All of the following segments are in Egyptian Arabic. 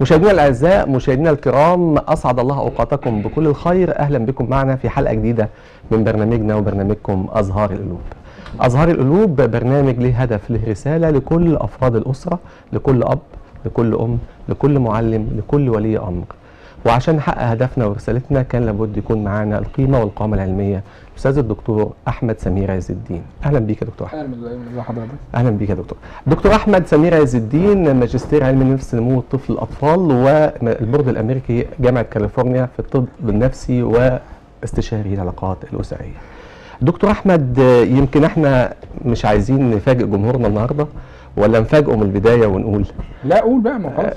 مشاهدينا الاعزاء مشاهدينا الكرام اسعد الله اوقاتكم بكل الخير اهلا بكم معنا في حلقه جديده من برنامجنا وبرنامجكم ازهار القلوب. ازهار القلوب برنامج له هدف له رساله لكل افراد الاسره لكل اب لكل ام لكل معلم لكل ولي امر. وعشان نحقق هدفنا ورسالتنا كان لابد يكون معانا القيمه والقامه العلميه الاستاذ الدكتور احمد سمير عز الدين اهلا بيك يا دكتور احمد اهلا ازي حضرتك اهلا بيك يا دكتور دكتور احمد سمير عز الدين ماجستير علم النفس نمو الطفل الاطفال والبورد الامريكي جامعه كاليفورنيا في الطب النفسي واستشاري العلاقات الاسريه دكتور احمد يمكن احنا مش عايزين نفاجئ جمهورنا النهارده ولا نفاجئه من البدايه ونقول لا قول بقى ما خلاص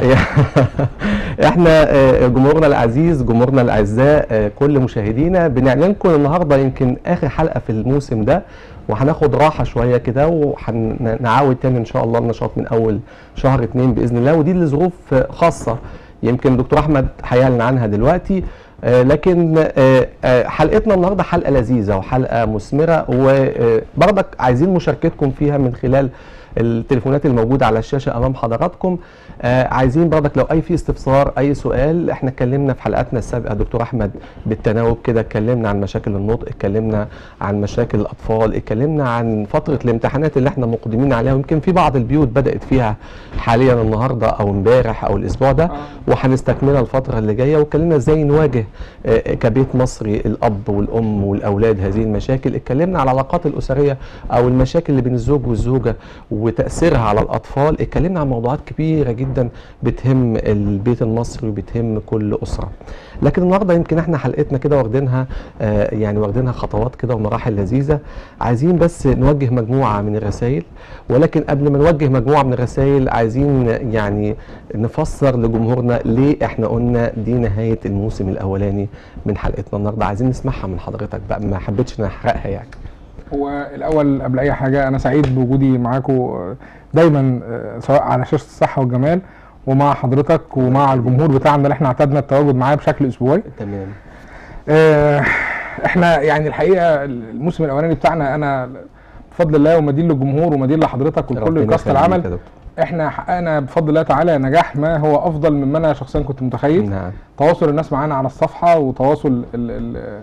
احنا جمهورنا العزيز جمهورنا الاعزاء كل مشاهدينا بنعلن لكم النهارده يمكن اخر حلقه في الموسم ده وهناخد راحه شويه كده وهنعاود تاني ان شاء الله النشاط من اول شهر اتنين باذن الله ودي لظروف خاصه يمكن دكتور احمد هيعلن عنها دلوقتي آه لكن آه آه حلقتنا النهارده حلقه لذيذه وحلقه مثمره وبرضك عايزين مشاركتكم فيها من خلال التليفونات الموجوده على الشاشه امام حضراتكم آه عايزين برضك لو اي في استفسار اي سؤال احنا اتكلمنا في حلقاتنا السابقه دكتور احمد بالتناوب كده اتكلمنا عن مشاكل النطق اتكلمنا عن مشاكل الاطفال اتكلمنا عن فتره الامتحانات اللي احنا مقدمين عليها ويمكن في بعض البيوت بدات فيها حاليا النهارده او امبارح او الاسبوع ده وهنستكملها الفتره اللي جايه واتكلمنا ازاي نواجه آه كبيت مصري الاب والام والاولاد هذه المشاكل اتكلمنا على العلاقات الاسريه او المشاكل اللي بين الزوج والزوجه وتاثيرها على الاطفال اتكلمنا عن موضوعات كبيره جدا بتهم البيت المصري وبتهم كل اسره لكن النهارده يمكن احنا حلقتنا كده واخدينها آه يعني واخدينها خطوات كده ومراحل لذيذه عايزين بس نوجه مجموعه من الرسائل ولكن قبل ما نوجه مجموعه من الرسائل عايزين يعني نفسر لجمهورنا ليه احنا قلنا دي نهايه الموسم الاولاني من حلقتنا النهارده عايزين نسمعها من حضرتك بقى ما حبيتش نحرقها يعني هو الاول قبل اي حاجه انا سعيد بوجودي معاكم دايما سواء على شاشه الصحه والجمال ومع حضرتك ومع الجمهور بتاعنا اللي احنا اعتدنا التواجد معاه بشكل اسبوعي تمام اه احنا يعني الحقيقه الموسم الاولاني بتاعنا انا بفضل الله ومدين للجمهور ومدين لحضرتك ولكل كاست العمل احنا حققنا بفضل الله تعالى نجاح ما هو افضل مما انا شخصيا كنت متخيل نعم. تواصل الناس معانا على الصفحه وتواصل ال ال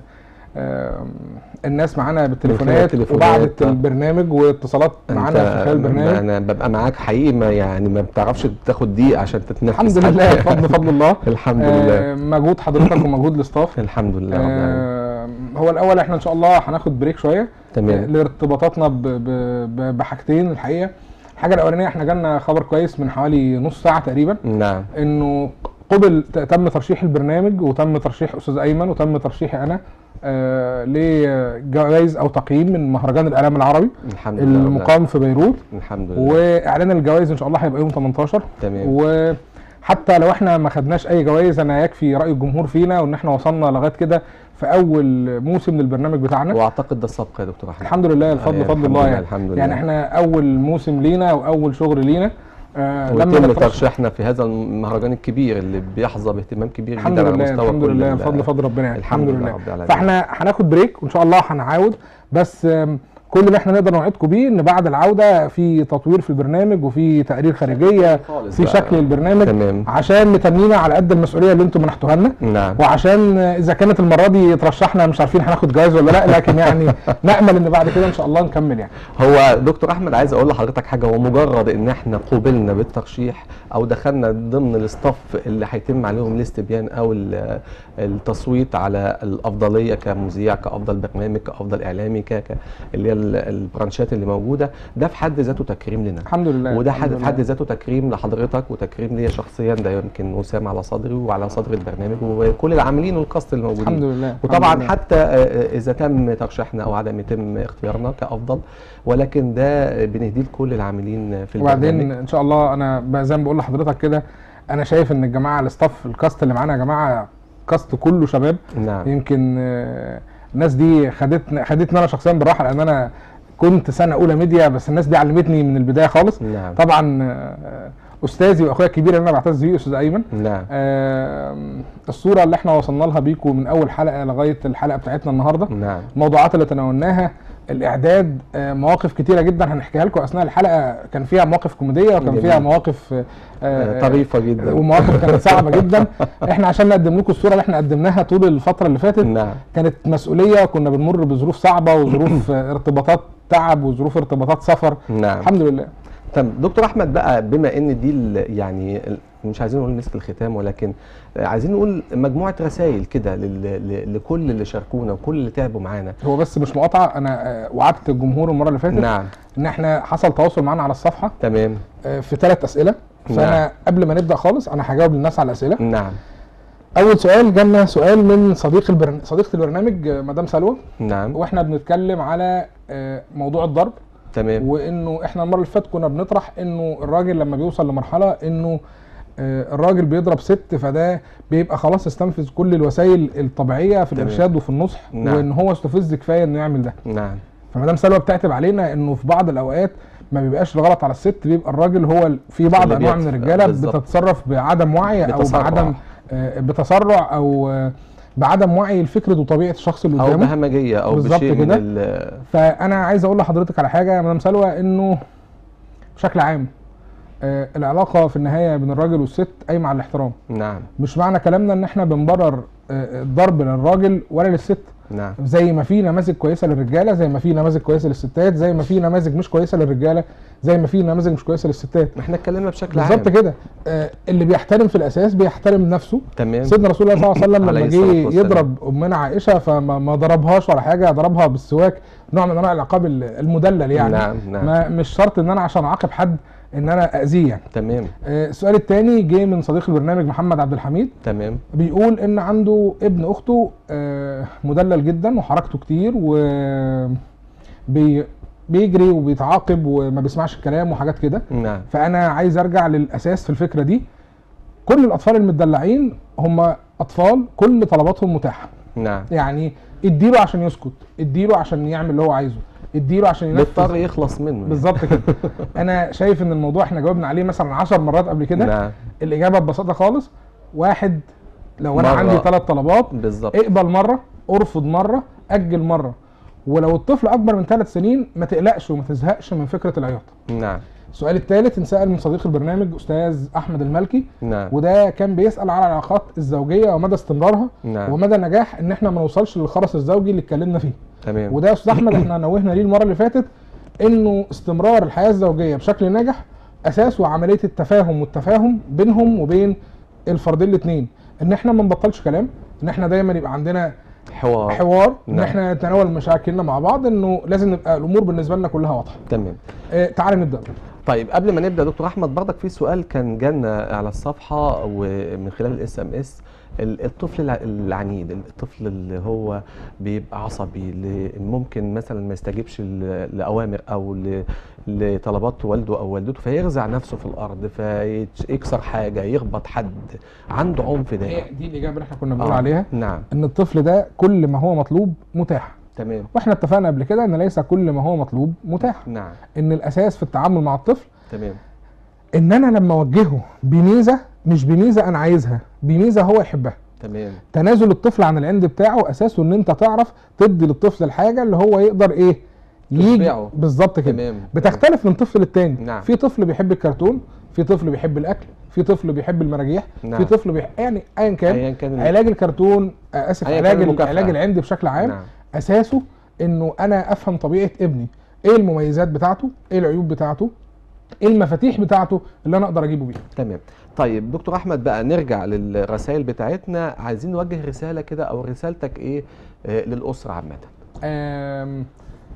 الناس معانا بالتليفونات وبعد البرنامج واتصالات معانا في خلال البرنامج انا ببقى معاك حقيقي ما يعني ما بتعرفش تاخد دقيقه عشان تتنفس الحمد لله بفضل فضل الله الحمد لله مجهود حضرتك ومجهود الاستاف الحمد لله رب العالمين هو الاول احنا ان شاء الله هناخد بريك شويه تمام لارتباطاتنا بحاجتين الحقيقه الحاجه الاولانيه احنا جالنا خبر كويس من حوالي نص ساعه تقريبا نعم انه قبل تم ترشيح البرنامج وتم ترشيح استاذ ايمن وتم ترشيحي انا آه لجوائز او تقييم من مهرجان الاعلام العربي الحمد لله المقام في بيروت الحمد لله واعلان الجوائز ان شاء الله هيبقى يوم 18 تمام وحتى لو احنا ما خدناش اي جوائز انا يكفي راي الجمهور فينا وان احنا وصلنا لغايه كده في اول موسم للبرنامج بتاعنا واعتقد ده السبق يا دكتور احمد الحمد لله الفضل آه فضل الله يعني الحمد لله يعني احنا اول موسم لينا واول شغل لينا آه ويتم ترشيحنا في هذا المهرجان الكبير اللي بيحظى باهتمام كبير الحمد جدا لله على مستوى الحمد لله بفضل فضل ربنا يعني الحمد, الحمد لله, لله. فاحنا هناخد بريك وان شاء الله هنعاود بس كل اللي احنا نقدر نوعدكم بيه ان بعد العوده في تطوير في البرنامج وفي تقارير خارجيه في شكل البرنامج تمام. عشان متنينا على قد المسؤوليه اللي انتم منحتوها لنا نعم. وعشان اذا كانت المره دي ترشحنا مش عارفين هناخد جوائز ولا لا لكن يعني نامل ان بعد كده ان شاء الله نكمل يعني هو دكتور احمد عايز اقول لحضرتك حاجه هو مجرد ان احنا قوبلنا بالترشيح او دخلنا ضمن الاستاف اللي هيتم عليهم الاستبيان او التصويت على الافضليه كمذيع كافضل برنامج كافضل اعلامي ك اللي هي البرانشات اللي موجوده ده في حد ذاته تكريم لنا الحمد لله وده الحمد في حد ذاته تكريم لحضرتك وتكريم ليا شخصيا ده يمكن وسام على صدري وعلى صدر البرنامج وكل العاملين والكاست الموجودين الحمد لله وطبعا الحمد لله. حتى اذا تم ترشيحنا او عدم يتم اختيارنا كافضل ولكن ده بنهديه لكل العاملين في وبعدين البرنامج ان شاء الله انا زي ما بقول لحضرتك كده انا شايف ان الجماعه الاستاف الكاست اللي معانا يا جماعه كاست كله شباب نعم يمكن آه، الناس دي خدتنا خدتني انا شخصيا بالراحه لان انا كنت سنه اولى ميديا بس الناس دي علمتني من البدايه خالص نعم طبعا آه، استاذي واخويا الكبير اللي انا بعتز بيه استاذ ايمن نعم آه، الصوره اللي احنا وصلنا لها بيكم من اول حلقه لغايه الحلقه بتاعتنا النهارده نعم الموضوعات اللي تناولناها الاعداد آه، مواقف كتيره جدا هنحكيها لكم اثناء الحلقه كان فيها مواقف كوميديه وكان جميل. فيها مواقف آه، آه، طريفه جدا ومواقف كانت صعبه جدا احنا عشان نقدم لكم الصوره اللي احنا قدمناها طول الفتره اللي فاتت نعم كانت مسؤوليه كنا بنمر بظروف صعبه وظروف آه، ارتباطات تعب وظروف ارتباطات سفر نعم الحمد لله طب دكتور احمد بقى بما ان دي ال- يعني ال- مش عايزين نقول مسك الختام ولكن عايزين نقول مجموعه رسائل كده لل- ل- لكل اللي شاركونا وكل اللي تعبوا معانا هو بس مش مقاطعه انا آه، وعدت الجمهور المره اللي فاتت نعم ان احنا حصل تواصل معانا على الصفحه تمام آه، في ثلاث اسئله فانا نعم. قبل ما نبدا خالص انا هجاوب للناس على الاسئله نعم اول سؤال جالنا سؤال من صديق البرن... صديقه البرنامج آه، مدام سلوى نعم واحنا بنتكلم على آه، موضوع الضرب تمام وانه احنا المره اللي فاتت كنا بنطرح انه الراجل لما بيوصل لمرحله انه آه، الراجل بيضرب ست فده بيبقى خلاص استنفذ كل الوسائل الطبيعيه في تمام. الارشاد وفي النصح نعم. وان هو استفز كفايه انه يعمل ده نعم فمدام سلوى بتعتب علينا انه في بعض الاوقات ما بيبقاش الغلط على الست بيبقى الراجل هو ال- في بعض اللي انواع من بيت- الرجاله بالظبط. بتتصرف بعدم وعي او بتسرع. بعدم آه، بتسرع او آه، بعدم وعي لفكره وطبيعه الشخص اللي او قدامه بهمجيه او بالظبط بشيء من كده. ال- فانا عايز اقول لحضرتك على حاجه يا مدام سلوى انه بشكل عام آه، العلاقه في النهايه بين الراجل والست قايمه على الاحترام نعم مش معنى كلامنا ان احنا بنبرر آه، الضرب للراجل ولا للست نعم زي ما في نماذج كويسه للرجاله زي ما في نماذج كويسه للستات زي ما في نماذج مش كويسه للرجاله زي ما في نماذج مش كويسه للستات ما احنا اتكلمنا بشكل عام بالظبط كده آه، اللي بيحترم في الاساس بيحترم نفسه تمام سيدنا رسول الله صلى الله عليه وسلم عليه لما الصلاة جه والسلام. يضرب امنا عائشه فما ما ضربهاش ولا حاجه ضربها بالسواك نوع من انواع العقاب ال- المدلل يعني نعم نعم ما مش شرط ان انا عشان اعاقب حد ان انا اذيه يعني تمام آه، السؤال الثاني جه من صديق البرنامج محمد عبد الحميد تمام بيقول ان عنده ابن اخته آه، مدلل جدا وحركته كتير و بي بيجري وبيتعاقب وما بيسمعش الكلام وحاجات كده نعم فانا عايز ارجع للاساس في الفكره دي كل الاطفال المدلعين هم اطفال كل طلباتهم متاحه نعم يعني اديله عشان يسكت اديله عشان يعمل اللي هو عايزه اديله عشان ينفذ بيضطر يخلص منه بالظبط كده انا شايف ان الموضوع احنا جاوبنا عليه مثلا 10 مرات قبل كده نعم الاجابه ببساطه خالص واحد لو انا مرة. عندي ثلاث طلبات بالظبط اقبل مره ارفض مره اجل مره ولو الطفل اكبر من ثلاث سنين ما تقلقش وما تزهقش من فكره العياط نعم السؤال الثالث انسال من صديق البرنامج استاذ احمد المالكي نعم وده كان بيسال على العلاقات الزوجيه ومدى استمرارها نعم ومدى نجاح ان احنا ما نوصلش للخرس الزوجي اللي اتكلمنا فيه تمام وده يا استاذ احمد احنا نوهنا ليه المره اللي فاتت انه استمرار الحياه الزوجيه بشكل ناجح اساسه عمليه التفاهم والتفاهم بينهم وبين الفردين الاثنين ان احنا ما نبطلش كلام ان احنا دايما يبقى عندنا حوار حوار ان نعم. احنا نتناول مشاكلنا مع بعض انه لازم نبقى الامور بالنسبه لنا كلها واضحه تمام اه تعال نبدا طيب قبل ما نبدا دكتور احمد برضك في سؤال كان جالنا على الصفحه ومن خلال الاس ام اس الطفل الع- العنيد الطفل اللي هو بيبقى عصبي اللي ممكن مثلا ما يستجيبش ل- لاوامر او ل- لطلبات والده او والدته فيرزع نفسه في الارض فيكسر حاجه يخبط حد عنده عنف دائم هي دي الاجابه اللي احنا كنا بنقول آه، عليها نعم ان الطفل ده كل ما هو مطلوب متاح تمام واحنا اتفقنا قبل كده ان ليس كل ما هو مطلوب متاح نعم ان الاساس في التعامل مع الطفل تمام ان انا لما اوجهه بميزه مش بميزه انا عايزها بميزه هو يحبها تمام تنازل الطفل عن العند بتاعه اساسه ان انت تعرف تدي للطفل الحاجه اللي هو يقدر ايه يجي تشبعه. بالظبط كده تمام بتختلف من طفل للتاني نعم. في طفل بيحب الكرتون في طفل بيحب الاكل في طفل بيحب المراجيح نعم. في طفل بيحب يعني ايا كان ايا كان علاج الكرتون آه، اسف أيا كان علاج ال- المكافأة. علاج العند بشكل عام نعم اساسه انه انا افهم طبيعه ابني ايه المميزات بتاعته ايه العيوب بتاعته ايه المفاتيح بتاعته اللي انا اقدر اجيبه بيها تمام طيب دكتور احمد بقى نرجع للرسائل بتاعتنا عايزين نوجه رساله كده او رسالتك ايه آه للاسره عامه آم،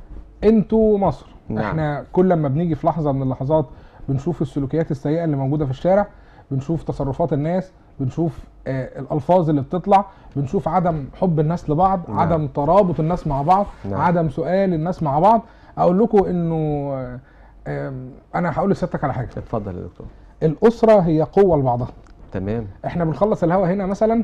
انتوا مصر نعم. احنا كل لما بنيجي في لحظه من اللحظات بنشوف السلوكيات السيئه اللي موجوده في الشارع بنشوف تصرفات الناس بنشوف آه الالفاظ اللي بتطلع بنشوف عدم حب الناس لبعض نعم. عدم ترابط الناس مع بعض نعم. عدم سؤال الناس مع بعض اقول لكم انه آه، آم، انا هقول لسيادتك على حاجه اتفضل يا دكتور الاسره هي قوه لبعضها تمام احنا بنخلص الهوا هنا مثلا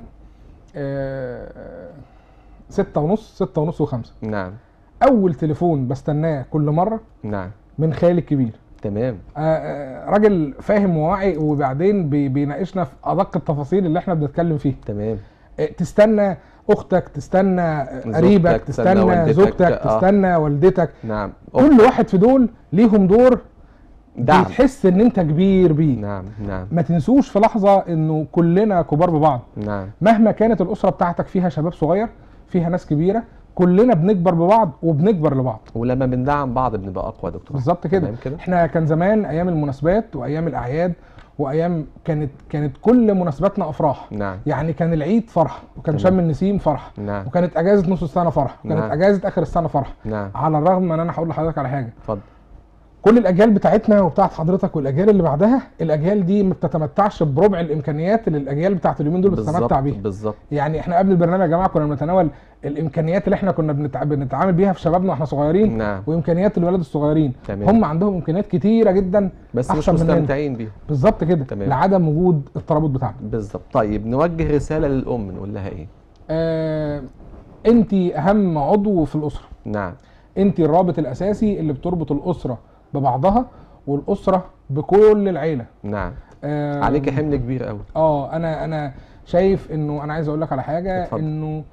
آه، ستة ونص ستة ونص وخمسة نعم اول تليفون بستناه كل مره نعم من خالي الكبير تمام آه، آه، راجل فاهم وواعي وبعدين بي- بيناقشنا في ادق التفاصيل اللي احنا بنتكلم فيه تمام آه، تستنى اختك تستنى قريبك زوجتك، تستنى تستنى والدتك، زوجتك آه. تستنى والدتك نعم كل واحد في دول ليهم دور دعم بتحس ان انت كبير بيه نعم نعم ما تنسوش في لحظه انه كلنا كبار ببعض نعم مهما كانت الاسره بتاعتك فيها شباب صغير فيها ناس كبيره كلنا بنكبر ببعض وبنكبر لبعض ولما بندعم بعض بنبقى اقوى يا دكتور بالظبط كده تمام كده احنا كان زمان ايام المناسبات وايام الاعياد وايام كانت كانت كل مناسباتنا افراح نعم يعني كان العيد فرح وكان تمام. شم النسيم فرح نعم وكانت اجازه نص السنه فرح وكانت نعم. اجازه اخر السنه فرح نعم على الرغم ان انا هقول لحضرتك على حاجه اتفضل كل الاجيال بتاعتنا وبتاعت حضرتك والاجيال اللي بعدها الاجيال دي ما بتتمتعش بربع الامكانيات اللي الاجيال بتاعت اليومين دول بتتمتع بالظبط بيها بالظبط يعني احنا قبل البرنامج يا جماعه كنا بنتناول الامكانيات اللي احنا كنا بنتع... بنتعامل بيها في شبابنا واحنا صغيرين نعم وامكانيات الولاد الصغيرين تمام هم عندهم امكانيات كتيره جدا بس مش أحسن مننا. مستمتعين بيهم بالظبط كده تمام. لعدم وجود الترابط بتاعنا بالظبط طيب نوجه رساله للام نقول لها ايه آه انت اهم عضو في الاسره نعم انت الرابط الاساسي اللي بتربط الاسره ببعضها والاسره بكل العيله نعم آه عليك حمل كبير قوي اه انا انا شايف انه انا عايز اقول لك على حاجه اتفضل. انه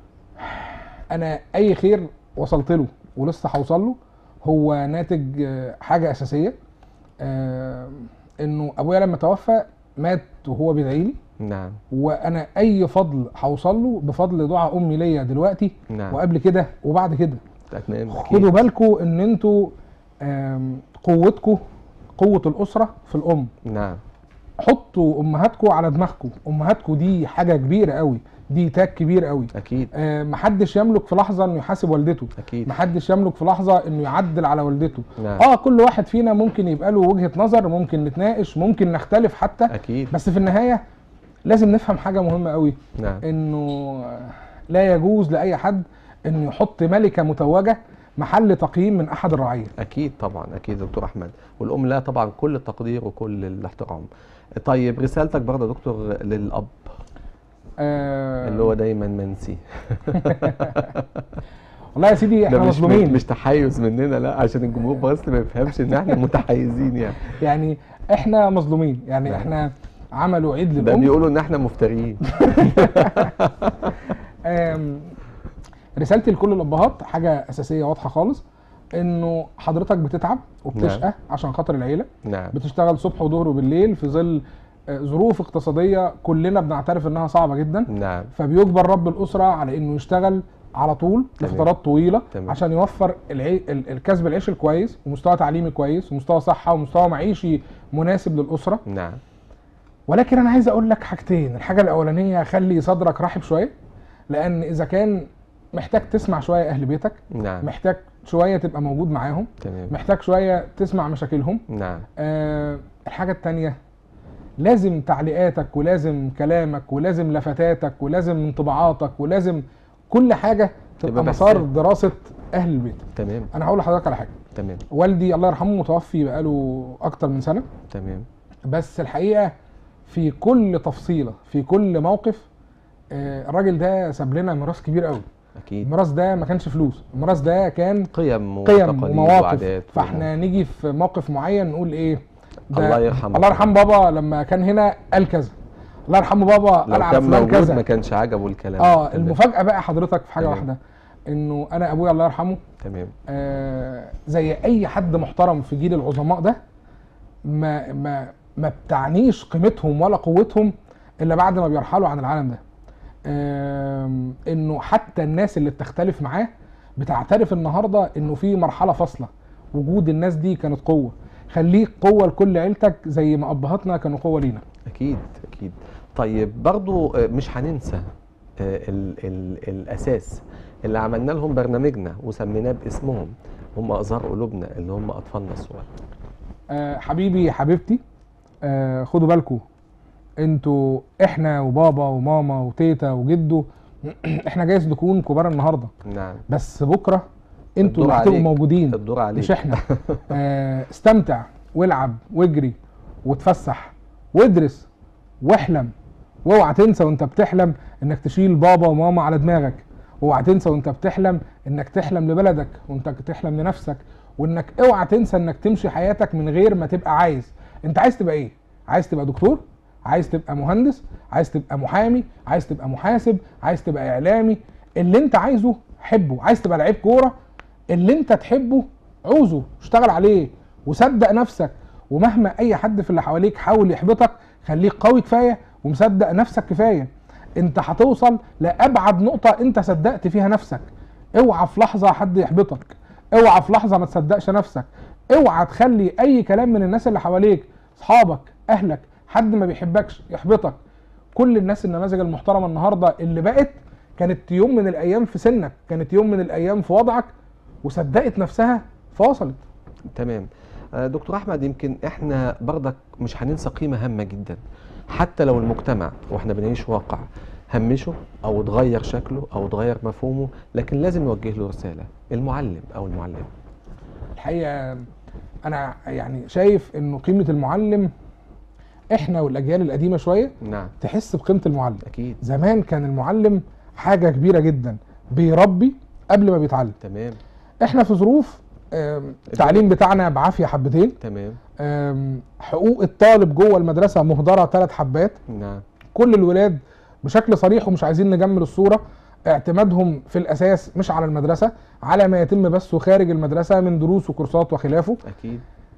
انا اي خير وصلت له ولسه هوصل له هو ناتج آه، حاجه اساسيه آه، انه ابويا لما توفى مات وهو بيدعي لي نعم وانا اي فضل هوصل له بفضل دعاء امي ليا دلوقتي نعم وقبل كده وبعد كده تمام خدوا اكيد بالكم ان انتوا آم، قوتكم قوه الاسره في الام نعم حطوا امهاتكم على دماغكم امهاتكم دي حاجه كبيره قوي دي تاج كبير قوي اكيد آه محدش يملك في لحظه انه يحاسب والدته اكيد محدش يملك في لحظه انه يعدل على والدته نعم اه كل واحد فينا ممكن يبقى له وجهه نظر ممكن نتناقش ممكن نختلف حتى اكيد بس في النهايه لازم نفهم حاجه مهمه قوي نعم انه لا يجوز لاي حد انه يحط ملكه متوجه محل تقييم من احد الرعيه اكيد طبعا اكيد دكتور احمد والام لها طبعا كل التقدير وكل الاحترام طيب رسالتك برضه يا دكتور للاب آه اللي هو دايما منسي والله يا سيدي ده احنا مش مظلومين مش تحيز مننا لا عشان الجمهور بس ما يفهمش ان احنا متحيزين يعني يعني احنا مظلومين يعني نعم. احنا عملوا عيد ده للام بيقولوا ان احنا مفتريين آم، رسالتي لكل الابهات حاجه اساسيه واضحه خالص انه حضرتك بتتعب وبتشقى عشان خاطر العيله نعم بتشتغل صبح وظهر وبالليل في ظل آه، ظروف اقتصاديه كلنا بنعترف انها صعبه جدا نعم فبيجبر رب الاسره على انه يشتغل على طول تمام. لفترات طويله تمام. عشان يوفر العي... ال- الكسب العيش الكويس ومستوى تعليمي كويس ومستوى صحه ومستوى معيشي مناسب للاسره نعم ولكن انا عايز اقول لك حاجتين الحاجه الاولانيه خلي صدرك رحب شويه لان اذا كان محتاج تسمع شويه اهل بيتك نعم محتاج شويه تبقى موجود معاهم تمام محتاج شويه تسمع مشاكلهم نعم آه الحاجه التانيه لازم تعليقاتك ولازم كلامك ولازم لفتاتك ولازم انطباعاتك ولازم كل حاجه تبقى تبقى مسار بحث. دراسه اهل البيت تمام انا هقول لحضرتك على حاجه تمام والدي الله يرحمه متوفي بقاله اكتر من سنه تمام بس الحقيقه في كل تفصيله في كل موقف آه، الراجل ده ساب لنا ميراث كبير قوي اكيد الميراث ده ما كانش فلوس الميراث ده كان قيم قيم وتقاليد ومواقف وعادات فاحنا نيجي في موقف معين نقول ايه ده الله يرحمه الله يرحم بابا لما كان هنا قال كذا الله يرحمه بابا لو قال على كان فلان موجود ما كذا كانش عجبه الكلام اه تمام. المفاجاه بقى حضرتك في حاجه تمام. واحده انه انا ابويا الله يرحمه تمام آه زي اي حد محترم في جيل العظماء ده ما ما ما بتعنيش قيمتهم ولا قوتهم الا بعد ما بيرحلوا عن العالم ده آم، انه حتى الناس اللي بتختلف معاه بتعترف النهارده انه في مرحله فاصله وجود الناس دي كانت قوه خليك قوه لكل عيلتك زي ما ابهاتنا كانوا قوه لينا اكيد اكيد طيب برضو آه، مش هننسى آه، ال ال الاساس اللي عملنا لهم برنامجنا وسميناه باسمهم هم ازهار قلوبنا اللي هم اطفالنا الصغار آه حبيبي حبيبتي آه خدوا بالكم انتوا احنا وبابا وماما وتيتا وجدو احنا جايز نكون كبار النهارده نعم بس بكره انتوا الدور اللي هتبقوا عليك. موجودين الدور عليك مش احنا آه استمتع والعب واجري وتفسح وادرس واحلم واوعى تنسى وانت بتحلم انك تشيل بابا وماما على دماغك واوعى تنسى وانت بتحلم انك تحلم لبلدك وانت تحلم لنفسك وانك اوعى تنسى انك تمشي حياتك من غير ما تبقى عايز انت عايز تبقى ايه عايز تبقى دكتور عايز تبقى مهندس عايز تبقى محامي عايز تبقى محاسب عايز تبقى اعلامي اللي انت عايزه حبه عايز تبقى لعيب كوره اللي انت تحبه عوزه اشتغل عليه وصدق نفسك ومهما اي حد في اللي حواليك حاول يحبطك خليك قوي كفايه ومصدق نفسك كفايه انت هتوصل لابعد نقطه انت صدقت فيها نفسك اوعى في لحظه حد يحبطك اوعى في لحظه ما تصدقش نفسك اوعى تخلي اي كلام من الناس اللي حواليك اصحابك اهلك حد ما بيحبكش يحبطك كل الناس النماذج المحترمه النهارده اللي بقت كانت يوم من الايام في سنك كانت يوم من الايام في وضعك وصدقت نفسها فوصلت تمام آه، دكتور احمد يمكن احنا برضك مش هننسى قيمه هامه جدا حتى لو المجتمع واحنا بنعيش واقع همشه او اتغير شكله او اتغير مفهومه لكن لازم نوجه له رساله المعلم او المعلمه الحقيقه انا يعني شايف انه قيمه المعلم احنا والاجيال القديمه شويه نعم تحس بقيمه المعلم اكيد زمان كان المعلم حاجه كبيره جدا بيربي قبل ما بيتعلم تمام احنا في ظروف آم، التعليم بتاعنا بعافيه حبتين تمام آم، حقوق الطالب جوه المدرسه مهدره ثلاث حبات نعم كل الولاد بشكل صريح ومش عايزين نجمل الصوره اعتمادهم في الاساس مش على المدرسه على ما يتم بثه خارج المدرسه من دروس وكورسات وخلافه اكيد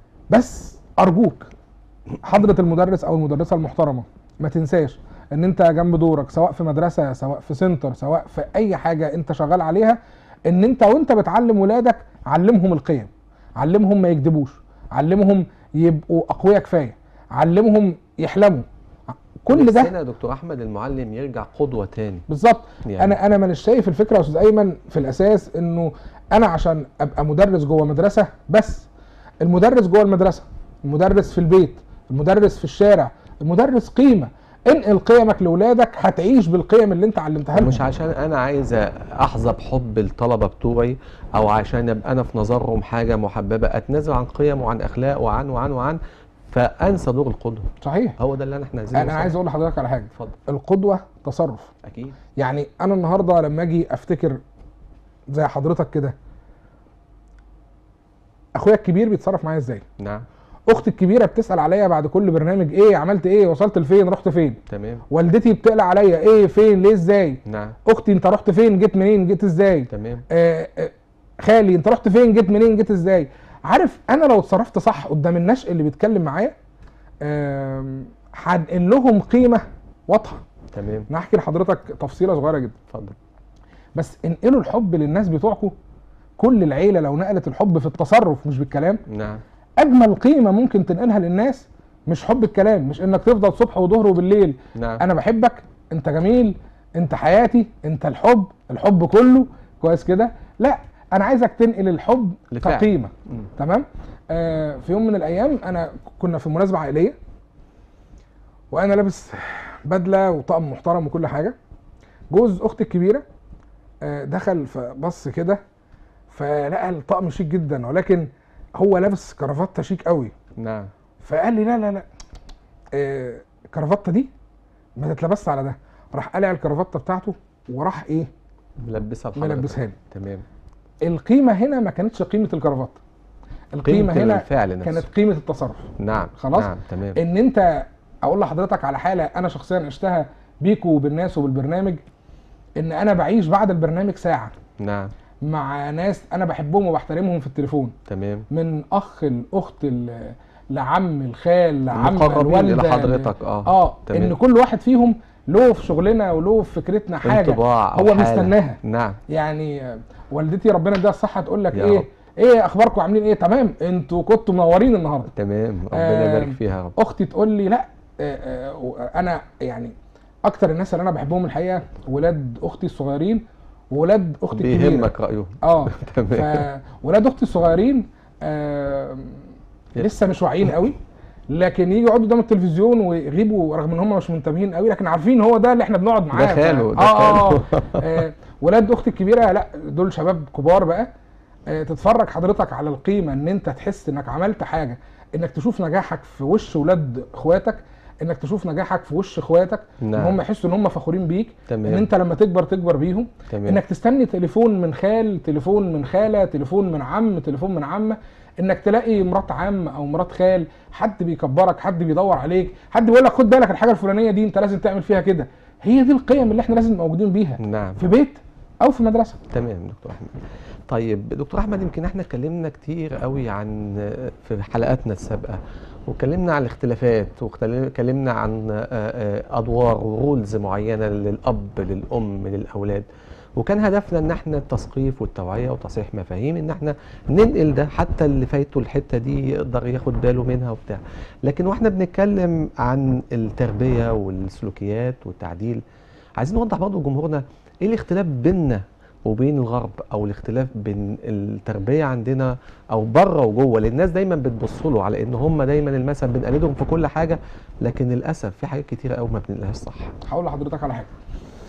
بس ارجوك حضره المدرس او المدرسه المحترمه ما تنساش ان انت جنب دورك سواء في مدرسه سواء في سنتر سواء في اي حاجه انت شغال عليها ان انت وانت بتعلم ولادك علمهم القيم علمهم ما يكذبوش علمهم يبقوا اقوياء كفايه علمهم يحلموا كل ده نفسنا يا دكتور احمد المعلم يرجع قدوه تاني بالظبط يعني. انا انا مش شايف الفكره يا استاذ ايمن في الاساس انه انا عشان ابقى مدرس جوه مدرسه بس المدرس جوه المدرسه المدرس في البيت المدرس في الشارع المدرس قيمه انقل قيمك لاولادك هتعيش بالقيم اللي انت علمتها لهم مش عشان انا عايز احظى بحب الطلبه بتوعي او عشان ابقى انا في نظرهم حاجه محببه اتنازل عن قيم وعن اخلاق وعن وعن وعن فانسى دور القدوه صحيح هو ده اللي احنا عايزين انا نوصله. عايز اقول لحضرتك على حاجه اتفضل القدوه تصرف اكيد يعني انا النهارده لما اجي افتكر زي حضرتك كده اخويا الكبير بيتصرف معايا ازاي نعم اختي الكبيره بتسال عليا بعد كل برنامج ايه عملت ايه وصلت لفين رحت فين تمام والدتي بتقلق عليا ايه فين ليه ازاي نعم اختي انت رحت فين جيت منين جيت ازاي تمام آه آه خالي انت رحت فين جيت منين جيت ازاي عارف انا لو اتصرفت صح قدام النشء اللي بيتكلم معايا آم، هنقل لهم قيمه واضحه تمام انا هحكي لحضرتك تفصيله صغيره جدا اتفضل بس انقلوا الحب للناس بتوعكم كل العيله لو نقلت الحب في التصرف مش بالكلام نعم اجمل قيمه ممكن تنقلها للناس مش حب الكلام مش انك تفضل صبح وظهر وبالليل نعم انا بحبك انت جميل انت حياتي انت الحب الحب كله كويس كده لا انا عايزك تنقل الحب لفعل. كقيمه مم. تمام آه في يوم من الايام انا كنا في مناسبه عائليه وانا لابس بدله وطقم محترم وكل حاجه جوز اختي الكبيره آه دخل فبص كده فلقى الطقم شيك جدا ولكن هو لابس كرافته شيك قوي نعم فقال لي لا لا لا آه، الكرافته دي ما تتلبسش على ده راح قلع الكرافته بتاعته وراح ايه ملبسها لحضرتك ملبسها لي تمام القيمه هنا ما كانتش قيمه الكرافته القيمه قيمة هنا الفعل نفسه كانت قيمه التصرف نعم خلاص؟ نعم تمام ان انت اقول لحضرتك على حاله انا شخصيا عشتها بيكو وبالناس وبالبرنامج ان انا بعيش بعد البرنامج ساعه نعم مع ناس انا بحبهم وبحترمهم في التليفون تمام من اخ الاخت ال- لعم الخال لعم مقربين الوالده الى حضرتك اه اه تمام. ان كل واحد فيهم له في شغلنا وله في فكرتنا حاجه انطباع أو هو حالة. مستناها نعم يعني آه، والدتي ربنا يديها الصحه تقول لك يا ايه رب. ايه اخباركم عاملين ايه تمام انتوا كنتوا منورين النهارده تمام ربنا آه، يبارك فيها يا رب اختي تقول لي لا آه، آه، انا يعني اكتر الناس اللي انا بحبهم الحقيقه ولاد اختي الصغيرين وولاد اختي الكبيره بيهمك رايهم اه تمام فولاد اختي الصغيرين آه لسه مش واعيين قوي لكن يجي يقعدوا قدام التلفزيون ويغيبوا رغم ان هم مش منتبهين قوي لكن عارفين هو ده اللي احنا بنقعد معاه ده خاله، ف- ده آه, خاله. آه, آه ولاد اختي الكبيره لا دول شباب كبار بقى آه تتفرج حضرتك على القيمه ان انت تحس انك عملت حاجه انك تشوف نجاحك في وش ولاد اخواتك انك تشوف نجاحك في وش اخواتك ان نعم. هم يحسوا ان هم فخورين بيك تمام. ان انت لما تكبر تكبر بيهم تمام انك تستني تليفون من خال تليفون من خاله تليفون من عم تليفون من عمه انك تلاقي مرات عم او مرات خال حد بيكبرك حد بيدور عليك حد بيقول لك خد بالك الحاجه الفلانيه دي انت لازم تعمل فيها كده هي دي القيم اللي احنا لازم موجودين بيها نعم في بيت او في مدرسه تمام دكتور احمد طيب دكتور احمد يمكن احنا اتكلمنا كتير قوي عن في حلقاتنا السابقه واتكلمنا عن الاختلافات واتكلمنا عن آه، آه، ادوار ورولز معينه للاب للام للاولاد وكان هدفنا ان احنا التثقيف والتوعيه وتصحيح مفاهيم ان احنا ننقل ده حتى اللي فايته الحته دي يقدر ياخد باله منها وبتاع لكن واحنا بنتكلم عن التربيه والسلوكيات والتعديل عايزين نوضح برضه لجمهورنا ايه الاختلاف بيننا وبين الغرب او الاختلاف بين التربيه عندنا او بره وجوه لان الناس دايما بتبص له على ان هم دايما المثل بنقلدهم في كل حاجه لكن للاسف في حاجات كتيره قوي ما بنقلهاش صح هقول لحضرتك على حاجه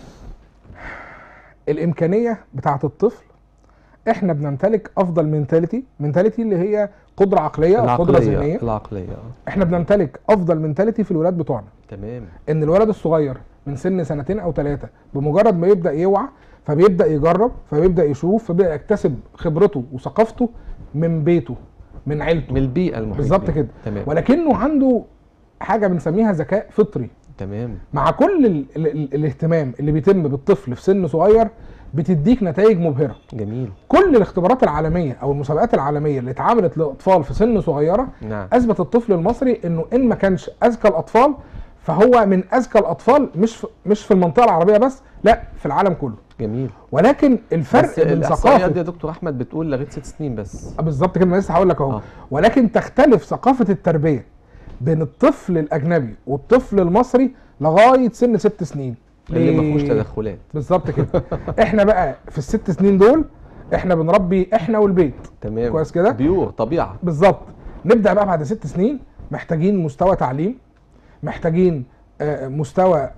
الامكانيه بتاعه الطفل احنا بنمتلك افضل منتاليتي منتاليتي اللي هي قدره عقليه او قدره العقليه ذهنيه العقليه آه. احنا بنمتلك افضل منتاليتي في الولاد بتوعنا تمام ان الولد الصغير من سن سنتين او ثلاثه بمجرد ما يبدا يوعى فبيبدا يجرب فبيبدا يشوف فبيبدا يكتسب خبرته وثقافته من بيته من عيلته من البيئه المحيطه بالظبط بيه. كده تمام ولكنه عنده حاجه بنسميها ذكاء فطري تمام مع كل ال ال ال الاهتمام اللي بيتم بالطفل في سن صغير بتديك نتائج مبهره جميل كل الاختبارات العالميه او المسابقات العالميه اللي اتعملت لاطفال في سن صغيره نعم اثبت الطفل المصري انه ان ما كانش اذكى الاطفال فهو من اذكى الاطفال مش في مش في المنطقه العربيه بس لا في العالم كله جميل ولكن الفرق بس بين الاحصائيات ثقافه دي يا دكتور احمد بتقول لغايه ست سنين بس بالظبط كده ما لسه هقول لك اهو آه. ولكن تختلف ثقافه التربيه بين الطفل الاجنبي والطفل المصري لغايه سن ست سنين اللي ما ليه؟ فيهوش تدخلات بالظبط كده احنا بقى في الست سنين دول احنا بنربي احنا والبيت تمام كويس كده؟ بيور طبيعه بالظبط نبدا بقى بعد ست سنين محتاجين مستوى تعليم محتاجين آه، مستوى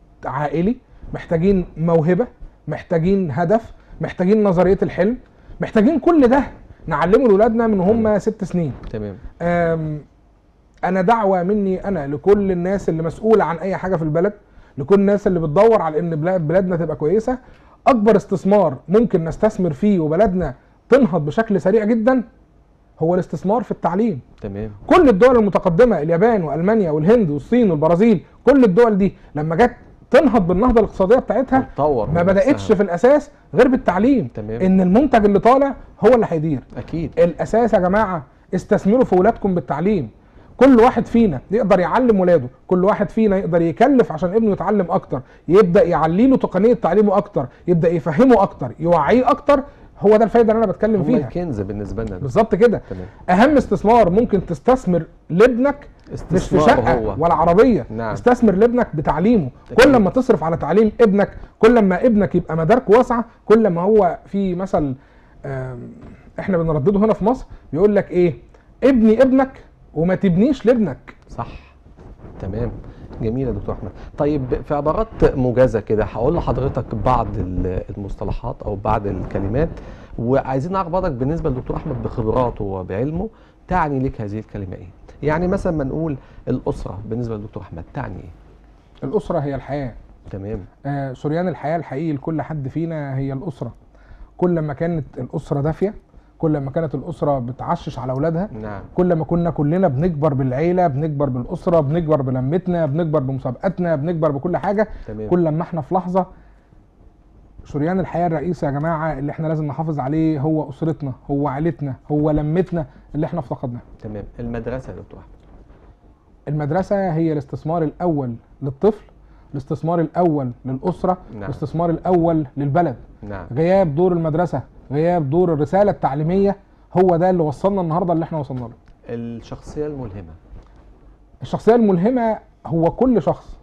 عائلي محتاجين موهبه محتاجين هدف محتاجين نظريه الحلم محتاجين كل ده نعلمه لاولادنا من هم ست سنين تمام آم، انا دعوه مني انا لكل الناس اللي مسؤوله عن اي حاجه في البلد لكل الناس اللي بتدور على ان بلا- بلادنا تبقى كويسه اكبر استثمار ممكن نستثمر فيه وبلدنا تنهض بشكل سريع جدا هو الاستثمار في التعليم تمام كل الدول المتقدمه اليابان والمانيا والهند والصين والبرازيل كل الدول دي لما جت تنهض بالنهضه الاقتصاديه بتاعتها تطور ما من بداتش نفسها. في الاساس غير بالتعليم تمام. ان المنتج اللي طالع هو اللي هيدير اكيد الاساس يا جماعه استثمروا في ولادكم بالتعليم كل واحد فينا يقدر يعلم ولاده كل واحد فينا يقدر يكلف عشان ابنه يتعلم اكتر يبدا يعلي له تقنيه تعليمه اكتر يبدا يفهمه اكتر يوعيه اكتر هو ده الفايده اللي انا بتكلم هم فيها الكنز بالنسبه لنا ده. بالظبط كده تمام اهم استثمار ممكن تستثمر لابنك مش في استثمار شقه هو. ولا عربيه نعم. استثمر لابنك بتعليمه أكيد. كل ما تصرف على تعليم ابنك كل ما ابنك يبقى مداركه واسعه كل ما هو في مثل آم، احنا بنردده هنا في مصر بيقول لك ايه ابني ابنك وما تبنيش لابنك صح تمام جميل يا دكتور احمد طيب في عبارات موجزه كده هقول لحضرتك بعض ال- المصطلحات او بعض الكلمات وعايزين نعرف برضك بالنسبه للدكتور احمد بخبراته وبعلمه تعني لك هذه الكلمه ايه يعني مثلا ما نقول الاسره بالنسبه للدكتور احمد تعني ايه الاسره هي الحياه تمام آه، شريان الحياه الحقيقي لكل حد فينا هي الاسره كل ما كانت الاسره دافيه كل ما كانت الاسره بتعشش على اولادها نعم كل ما كنا كلنا بنكبر بالعيله بنكبر بالاسره بنكبر بلمتنا بنكبر بمسابقاتنا بنكبر بكل حاجه تمام كل ما احنا في لحظه شريان الحياه الرئيسي يا جماعه اللي احنا لازم نحافظ عليه هو اسرتنا هو عيلتنا هو لمتنا اللي احنا افتقدناها تمام المدرسه يا دكتور احمد المدرسه هي الاستثمار الاول للطفل الاستثمار الاول للاسره نعم. الاستثمار الاول للبلد نعم غياب دور المدرسه غياب دور الرساله التعليميه هو ده اللي وصلنا النهارده اللي احنا وصلنا له الشخصيه الملهمه الشخصيه الملهمه هو كل شخص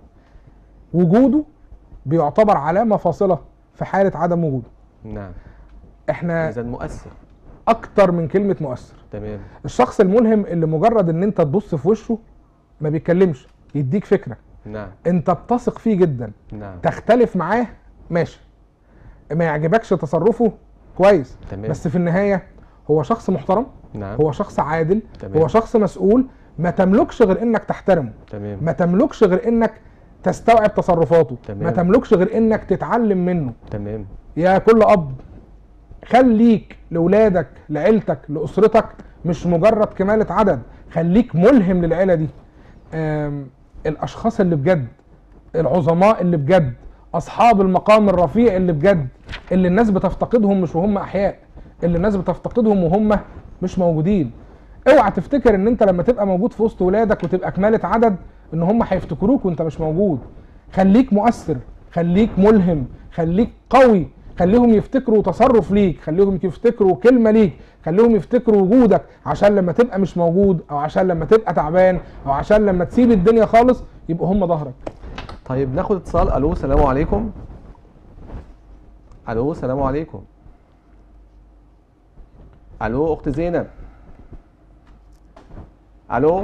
وجوده بيعتبر علامه فاصله في حاله عدم وجوده نعم احنا اذا مؤثر اكتر من كلمه مؤثر تمام الشخص الملهم اللي مجرد ان انت تبص في وشه ما بيتكلمش يديك فكره نعم انت بتثق فيه جدا نعم تختلف معاه ماشي ما يعجبكش تصرفه كويس تمام بس في النهايه هو شخص محترم نعم هو شخص عادل تمام. هو شخص مسؤول ما تملكش غير انك تحترمه تمام ما تملكش غير انك تستوعب تصرفاته تمام. ما تملكش غير انك تتعلم منه تمام يا كل اب خليك لاولادك لعيلتك لاسرتك مش مجرد كمالة عدد خليك ملهم للعيلة دي آم، الاشخاص اللي بجد العظماء اللي بجد اصحاب المقام الرفيع اللي بجد اللي الناس بتفتقدهم مش وهم احياء اللي الناس بتفتقدهم وهم مش موجودين اوعى تفتكر ان انت لما تبقى موجود في وسط ولادك وتبقى كمالة عدد ان هم هيفتكروك وانت مش موجود خليك مؤثر خليك ملهم خليك قوي خليهم يفتكروا تصرف ليك خليهم يفتكروا كلمة ليك خليهم يفتكروا وجودك عشان لما تبقى مش موجود او عشان لما تبقى تعبان او عشان لما تسيب الدنيا خالص يبقوا هم ظهرك طيب ناخد اتصال الو السلام عليكم الو السلام عليكم الو اخت زينب الو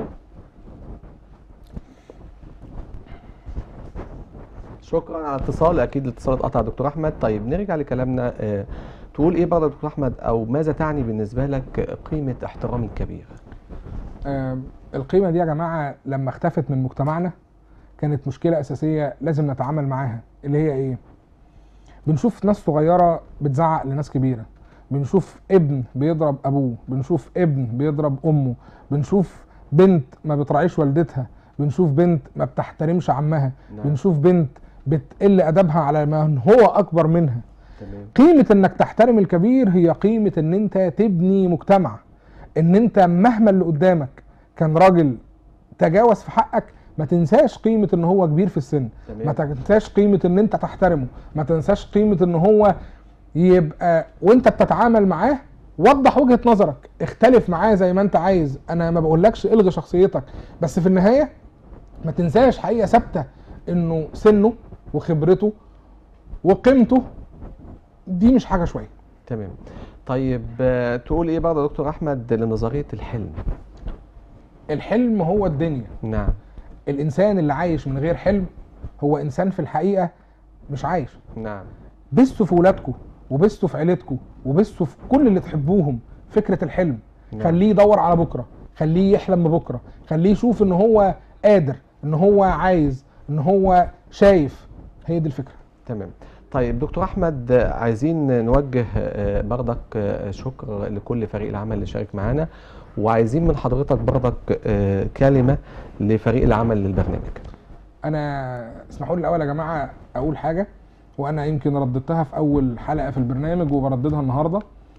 شكرا على الاتصال اكيد الاتصال اتقطع يا دكتور احمد طيب نرجع لكلامنا آه، تقول ايه برضه يا دكتور احمد او ماذا تعني بالنسبه لك قيمه احترام الكبير آم، القيمة دي يا جماعة لما اختفت من مجتمعنا كانت مشكلة أساسية لازم نتعامل معاها اللي هي إيه؟ بنشوف ناس صغيرة بتزعق لناس كبيرة بنشوف ابن بيضرب أبوه بنشوف ابن بيضرب أمه بنشوف بنت ما بتراعيش والدتها بنشوف بنت ما بتحترمش عمها نعم. بنشوف بنت بتقل أدبها على من هو أكبر منها تمام قيمة انك تحترم الكبير هي قيمة ان انت تبني مجتمع ان انت مهما اللي قدامك كان راجل تجاوز في حقك ما تنساش قيمة ان هو كبير في السن ما تمام تنساش قيمة ان انت تحترمه ما تنساش قيمة ان هو يبقى وانت بتتعامل معاه وضح وجهة نظرك اختلف معاه زي ما انت عايز انا ما بقولكش الغي شخصيتك بس في النهاية ما تنساش حقيقة ثابتة انه سنه وخبرته وقيمته دي مش حاجة شوية تمام طيب آه، تقول ايه برضه يا دكتور احمد لنظريه الحلم الحلم هو الدنيا نعم الانسان اللي عايش من غير حلم هو انسان في الحقيقة مش عايش نعم بثوا في ولادكم وبثوا في عيلتكم وبثوا في كل اللي تحبوهم فكرة الحلم نعم. خليه يدور على بكرة خليه يحلم ببكرة خليه يشوف ان هو قادر ان هو عايز ان هو شايف هي دي الفكرة تمام طيب دكتور احمد آه، عايزين نوجه آه، برضك آه، شكر لكل فريق العمل اللي شارك معانا وعايزين من حضرتك برضك آه، كلمه لفريق العمل للبرنامج انا اسمحوا لي الاول يا جماعه اقول حاجه وانا يمكن رددتها في اول حلقه في البرنامج وبرددها النهارده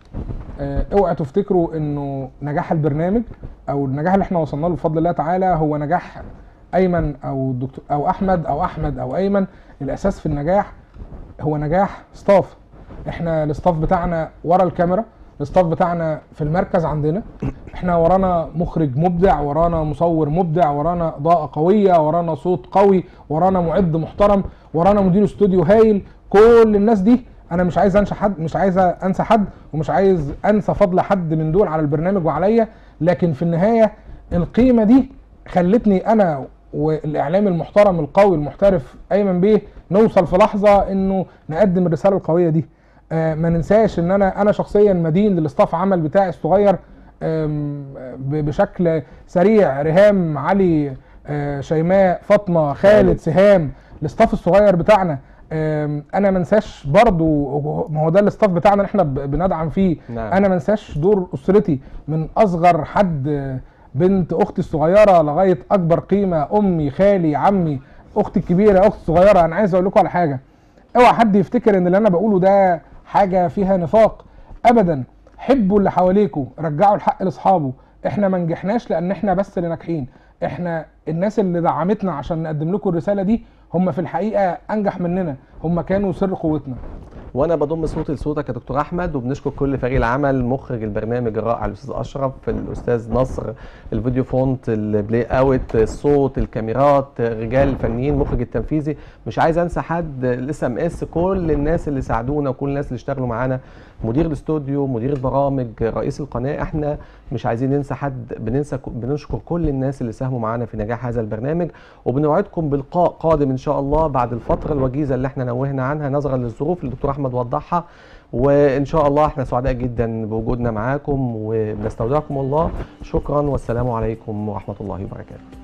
آه، اوعوا تفتكروا انه نجاح البرنامج او النجاح اللي احنا وصلنا له بفضل الله تعالى هو نجاح ايمن او دكتور او احمد او احمد او ايمن الاساس في النجاح هو نجاح ستاف احنا الستاف بتاعنا ورا الكاميرا الستاف بتاعنا في المركز عندنا احنا ورانا مخرج مبدع ورانا مصور مبدع ورانا اضاءه قويه ورانا صوت قوي ورانا معد محترم ورانا مدير استوديو هايل كل الناس دي انا مش عايز انسى حد مش عايز انسى حد ومش عايز انسى فضل حد من دول على البرنامج وعليا لكن في النهايه القيمه دي خلتني انا والاعلام المحترم القوي المحترف ايمن بيه نوصل في لحظه انه نقدم الرساله القويه دي آه، ما ننساش ان انا انا شخصيا مدين للاستاف عمل بتاعي الصغير آم، ب- بشكل سريع ريهام علي آه، شيماء فاطمه خالد خالد. سهام الاستاف الصغير بتاعنا آم، انا ما انساش برضو ما هو ده الاستاف بتاعنا اللي احنا ب- بندعم فيه نعم انا ما انساش دور اسرتي من اصغر حد آه، بنت اختي الصغيره لغايه اكبر قيمه امي خالي عمي اختي الكبيره اختي الصغيره انا عايز اقول لكم على حاجه اوعى حد يفتكر ان اللي انا بقوله ده حاجه فيها نفاق ابدا حبوا اللي حواليكوا رجعوا الحق لاصحابه احنا ما نجحناش لان احنا بس اللي ناجحين احنا الناس اللي دعمتنا عشان نقدم لكم الرساله دي هم في الحقيقه انجح مننا هم كانوا سر قوتنا وانا بضم صوتي لصوتك يا دكتور احمد وبنشكر كل فريق العمل مخرج البرنامج الرائع الاستاذ اشرف الاستاذ نصر الفيديو فونت البلاي اوت الصوت الكاميرات رجال الفنيين المخرج التنفيذي مش عايز انسى حد الاس ام اس كل الناس اللي ساعدونا وكل الناس اللي اشتغلوا معانا مدير الاستوديو مدير البرامج رئيس القناه احنا مش عايزين ننسى حد بننسى بنشكر كل الناس اللي ساهموا معانا في نجاح هذا البرنامج وبنوعدكم بلقاء قادم ان شاء الله بعد الفتره الوجيزه اللي احنا نوهنا عنها نظرا للظروف اللي الدكتور احمد وضحها وان شاء الله احنا سعداء جدا بوجودنا معاكم وبنستودعكم الله شكرا والسلام عليكم ورحمه الله وبركاته